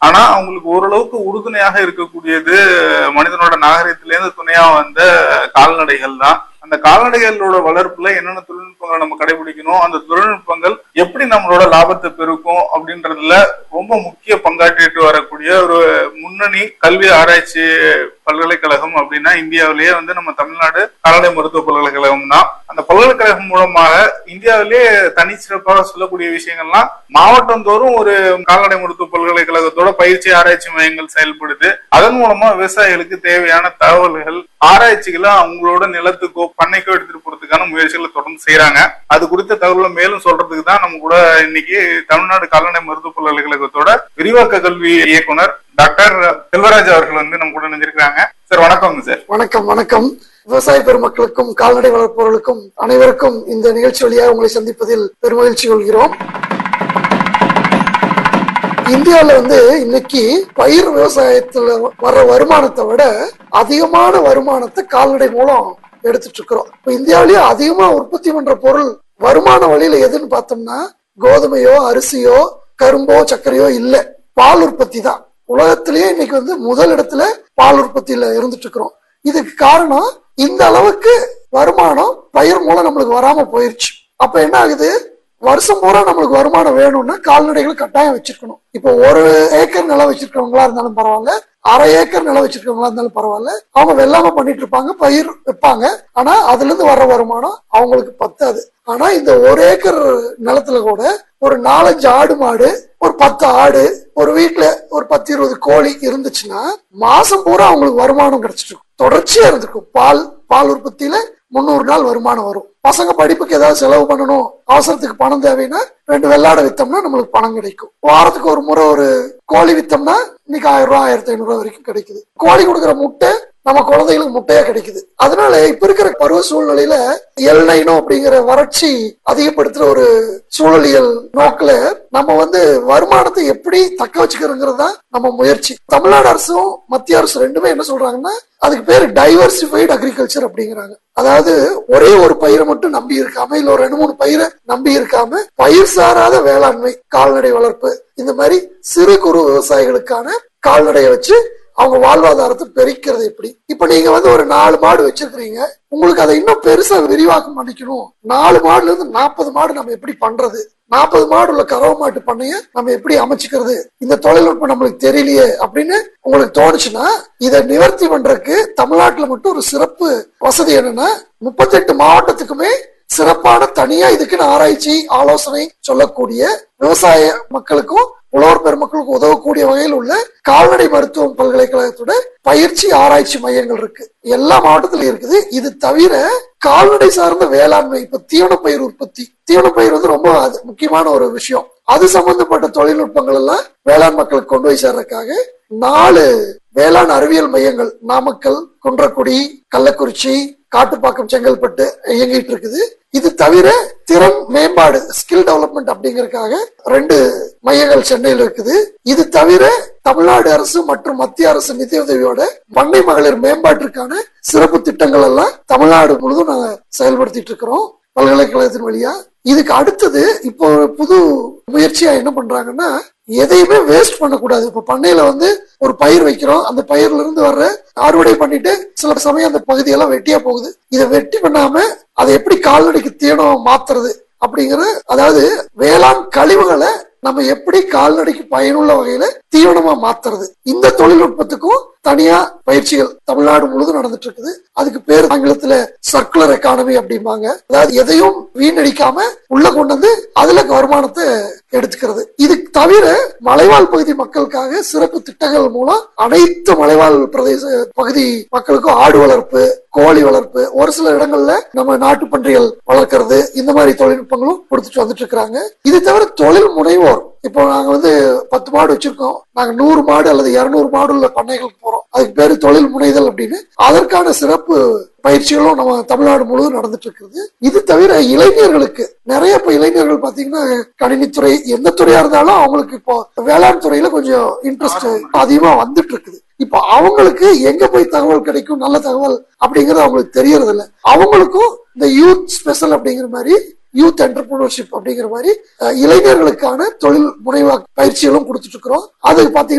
ஆனா அவங்களுக்கு ஓரளவுக்கு உறுதுணையாக இருக்கக்கூடியது மனிதனோட நாகரிகத்திலேருந்து துணையா வந்த கால்நடைகள் தான் அந்த கால்நடைகளோட வளர்ப்புல என்னென்ன தொழில்நுட்பங்களை நம்ம கடைபிடிக்கணும் அந்த தொழில்நுட்பங்கள் எப்படி நம்மளோட லாபத்தை பெருக்கும் அப்படின்றதுல ரொம்ப முக்கிய பங்காற்றிட்டு வரக்கூடிய ஒரு முன்னணி கல்வி ஆராய்ச்சி பல்கலைக்கழகம் அப்படின்னா இந்தியாவிலேயே வந்து நம்ம தமிழ்நாடு கால்நடை மருத்துவ பல்கலைக்கழகம் தான் அந்த பல்கலைக்கழகம் மூலமாக இந்தியாவிலேயே தனிச்சிறப்பாக சொல்லக்கூடிய விஷயங்கள்லாம் மாவட்டம் தோறும் ஒரு கால்நடை மருத்துவ பல்கலைக்கழகத்தோட பயிற்சி ஆராய்ச்சி மையங்கள் செயல்படுது அதன் மூலமா விவசாயிகளுக்கு தேவையான தகவல்கள் ஆராய்ச்சிகளை அவங்களோட நிலத்துக்கோ பண்ணைக்கோ எடுத்துட்டு போறதுக்கான முயற்சிகளை தொடர்ந்து செய்யறாங்க அது குறித்த தகவலை மேலும் சொல்றதுக்கு தான் நம்ம கூட இன்னைக்கு தமிழ்நாடு கால்நடை மருத்துவ பல்கலைக்கழகத்தோட விரிவாக்க கல்வி இயக்குனர் டாக்டர் செல்வராஜ் அவர்கள் வந்து நம்ம கூட நினைஞ்சிருக்காங்க சார் வணக்கங்க சார் வணக்கம் வணக்கம் விவசாய பெருமக்களுக்கும் கால்நடை வளர்ப்பவர்களுக்கும் அனைவருக்கும் இந்த நிகழ்ச்சி வழியாக உங்களை சந்திப்பதில் பெருமகிழ்ச்சி கொள்கிறோம் இந்தியாவில் வந்து இன்னைக்கு பயிர் விவசாயத்துல வர்ற வருமானத்தை விட அதிகமான வருமானத்தை கால்நடை மூலம் எடுத்துட்டு இருக்கிறோம் இப்ப இந்தியாவிலேயே அதிகமா உற்பத்தி பண்ற பொருள் வருமான வழியில எதுன்னு பார்த்தோம்னா கோதுமையோ அரிசியோ கரும்போ சர்க்கரையோ இல்ல பால் உற்பத்தி தான் உலகத்திலேயே இன்னைக்கு வந்து முதல் இடத்துல பால் உற்பத்தியில இருந்துட்டு இருக்கிறோம் இதுக்கு காரணம் இந்த அளவுக்கு வருமானம் பயிர் மூலம் நம்மளுக்கு வராம போயிருச்சு அப்ப என்ன ஆகுது வருஷம் பூரா நம்மளுக்கு வருமானம் வேணும்னா கால்நடைகளை கட்டாயம் வச்சிருக்கணும் இப்போ ஒரு ஏக்கர் நிலம் வச்சிருக்கவங்களா இருந்தாலும் பரவாயில்ல அரை ஏக்கர் நிலம் வச்சிருக்கவங்களா இருந்தாலும் பரவாயில்ல அவங்க வெள்ளாம பண்ணிட்டு இருப்பாங்க பயிர் வைப்பாங்க ஆனா அதுல இருந்து வர்ற வருமானம் அவங்களுக்கு பத்தாது ஆனா இந்த ஒரு ஏக்கர் நிலத்துல கூட ஒரு நாலஞ்சு ஆடு மாடு ஒரு பத்து ஆடு ஒரு வீட்டுல ஒரு பத்து இருபது கோழி இருந்துச்சுன்னா மாசம் பூரா அவங்களுக்கு வருமானம் கிடைச்சிட்டு இருக்கும் தொடர்ச்சியா இருந்திருக்கும் பால் பால் உற்பத்தியில முந்நூறு நாள் வருமானம் வரும் பசங்க படிப்புக்கு ஏதாவது செலவு பண்ணணும் அவசரத்துக்கு பணம் தேவைன்னா ரெண்டு வெள்ளாடை வித்தோம்னா நம்மளுக்கு பணம் கிடைக்கும் வாரத்துக்கு ஒரு முறை ஒரு கோழி வித்தோம்னா இன்னைக்கு ஆயிரம் ரூபாய் ஆயிரத்தி ஐநூறு ரூபாய் வரைக்கும் கிடைக்குது கோழி கொடுக்குற முட்டை நம்ம குழந்தைகளுக்கு முட்டையா கிடைக்குது அதனால இப்ப இருக்கிற பருவ சூழ்நிலையில எல் நைனோ அப்படிங்கிற வறட்சி அதிகப்படுத்துற ஒரு சூழலியல் நோக்குல நம்ம வந்து வருமானத்தை எப்படி தக்க வச்சுக்கிறோங்கிறது தான் நம்ம முயற்சி தமிழ்நாடு அரசும் மத்திய அரசு ரெண்டுமே என்ன சொல்றாங்கன்னா அதுக்கு பேரு டைவர்சிஃபைடு அக்ரிகல்ச்சர் அப்படிங்கிறாங்க அதாவது ஒரே ஒரு பயிரை மட்டும் நம்பி இருக்காம இல்ல ஒரு ரெண்டு மூணு பயிரை நம்பி இருக்காம பயிர் சாராத வேளாண்மை கால்நடை வளர்ப்பு இந்த மாதிரி சிறு குறு விவசாயிகளுக்கான கால்நடையை வச்சு அவங்க வாழ்வாதாரத்தை பெருக்கிறது எப்படி இப்ப நீங்க வந்து ஒரு நாலு மாடு வச்சிருக்கிறீங்க உங்களுக்கு அதை இன்னும் பெருசா விரிவாக்கம் பண்ணிக்கணும் நாலு மாடுல இருந்து நாற்பது மாடு நம்ம எப்படி பண்றது நாற்பது மாடு உள்ள கறவை மாட்டு பண்ணைய நம்ம எப்படி அமைச்சுக்கிறது இந்த தொழில்நுட்பம் நம்மளுக்கு தெரியலையே அப்படின்னு உங்களுக்கு தோணுச்சுன்னா இதை நிவர்த்தி பண்றதுக்கு தமிழ்நாட்டுல மட்டும் ஒரு சிறப்பு வசதி என்னன்னா முப்பத்தெட்டு மாவட்டத்துக்குமே சிறப்பான தனியா இதுக்குன்னு ஆராய்ச்சி ஆலோசனை சொல்லக்கூடிய விவசாய மக்களுக்கும் உழவர் பெருமக்களுக்கு உதவக்கூடிய வகையில் உள்ள கால்நடை மருத்துவம் பல்கலைக்கழகத்தோட பயிற்சி ஆராய்ச்சி மையங்கள் இருக்கு எல்லா மாவட்டத்திலும் இருக்குது இது தவிர கால்நடை சார்ந்த வேளாண்மை இப்ப தீவன பயிர் உற்பத்தி தீவன பயிர் வந்து ரொம்ப அது முக்கியமான ஒரு விஷயம் அது சம்பந்தப்பட்ட தொழில்நுட்பங்கள் எல்லாம் வேளாண் மக்களுக்கு கொண்டு போய் சேர்றதுக்காக நாலு வேளாண் அறிவியல் மையங்கள் நாமக்கல் குன்றக்குடி கள்ளக்குறிச்சி காட்டுப்பாக்கம் செங்கல்பட்டு இயங்கிட்டு இருக்குது இது தவிர திறன் மேம்பாடு ஸ்கில் டெவலப்மெண்ட் அப்படிங்கறதுக்காக ரெண்டு மையங்கள் சென்னையில் இருக்குது இது தவிர தமிழ்நாடு அரசு மற்றும் மத்திய அரசு நிதியுதவியோட பண்ணை மகளிர் மேம்பாட்டிற்கான சிறப்பு திட்டங்கள் எல்லாம் தமிழ்நாடு முழுதும் நாங்க செயல்படுத்திட்டு இருக்கிறோம் பல்கலைக்கழகத்தின் வழியா இதுக்கு அடுத்தது இப்போ ஒரு புது முயற்சியா என்ன பண்றாங்கன்னா எதையுமே வேஸ்ட் பண்ணக்கூடாது இப்ப பண்ணையில வந்து ஒரு பயிர் வைக்கிறோம் அந்த பயிர்ல இருந்து வர்ற அறுவடை பண்ணிட்டு சில சமயம் அந்த பகுதியெல்லாம் வெட்டியா போகுது இதை வெட்டி பண்ணாம அதை எப்படி கால்நடைக்கு தீனம் மாத்துறது அப்படிங்கிற அதாவது வேளாண் கழிவுகளை நம்ம எப்படி கால்நடைக்கு பயனுள்ள வகையில தீவனமா மாத்துறது இந்த தொழில்நுட்பத்துக்கும் தனியா பயிற்சிகள் தமிழ்நாடு முழுதும் நடந்துட்டு இருக்குது அதுக்கு பேர் ஆங்கிலத்துல சர்க்குலர் எக்கானமி அப்படிம்பாங்க அதாவது எதையும் வீணடிக்காம உள்ள கொண்டு வந்து அதுல வருமானத்தை எடுத்துக்கிறது இது தவிர மலைவாழ் பகுதி மக்களுக்காக சிறப்பு திட்டங்கள் மூலம் அனைத்து மலைவாழ் பிரதேச பகுதி மக்களுக்கும் ஆடு வளர்ப்பு கோழி வளர்ப்பு ஒரு சில இடங்கள்ல நம்ம நாட்டு பன்றிகள் வளர்க்கறது இந்த மாதிரி தொழில்நுட்பங்களும் கொடுத்துட்டு வந்துட்டு இருக்கிறாங்க இது தவிர தொழில் முனைவோர் இப்போ நாங்க வந்து பத்து மாடு வச்சிருக்கோம் நாங்க நூறு மாடு அல்லது இருநூறு மாடு உள்ள பண்ணைகளுக்கு போறோம் அதுக்கு பேரு தொழில் முனைதல் அப்படின்னு அதற்கான சிறப்பு பயிற்சிகளும் நம்ம தமிழ்நாடு முழுவதும் நடந்துட்டு இருக்குது இது தவிர இளைஞர்களுக்கு நிறைய இப்ப இளைஞர்கள் பாத்தீங்கன்னா கணினித்துறை எந்த துறையா இருந்தாலும் அவங்களுக்கு இப்போ வேளாண் துறையில கொஞ்சம் இன்ட்ரெஸ்ட் அதிகமா வந்துட்டு இருக்குது இப்போ அவங்களுக்கு எங்க போய் தகவல் கிடைக்கும் நல்ல தகவல் அப்படிங்கறது அவங்களுக்கு தெரியறது இல்ல அவங்களுக்கும் இந்த யூத் ஸ்பெஷல் அப்படிங்கிற மாதிரி யூத் என்டர்பிரினர்ஷிப் அப்படிங்கிற மாதிரி அஹ், இளைஞர்களுக்கான தொழில் முனைவா பயிற்சிகளும் கொடுத்துட்டு இருக்கிறோம் அது பாத்தீங்கன்னா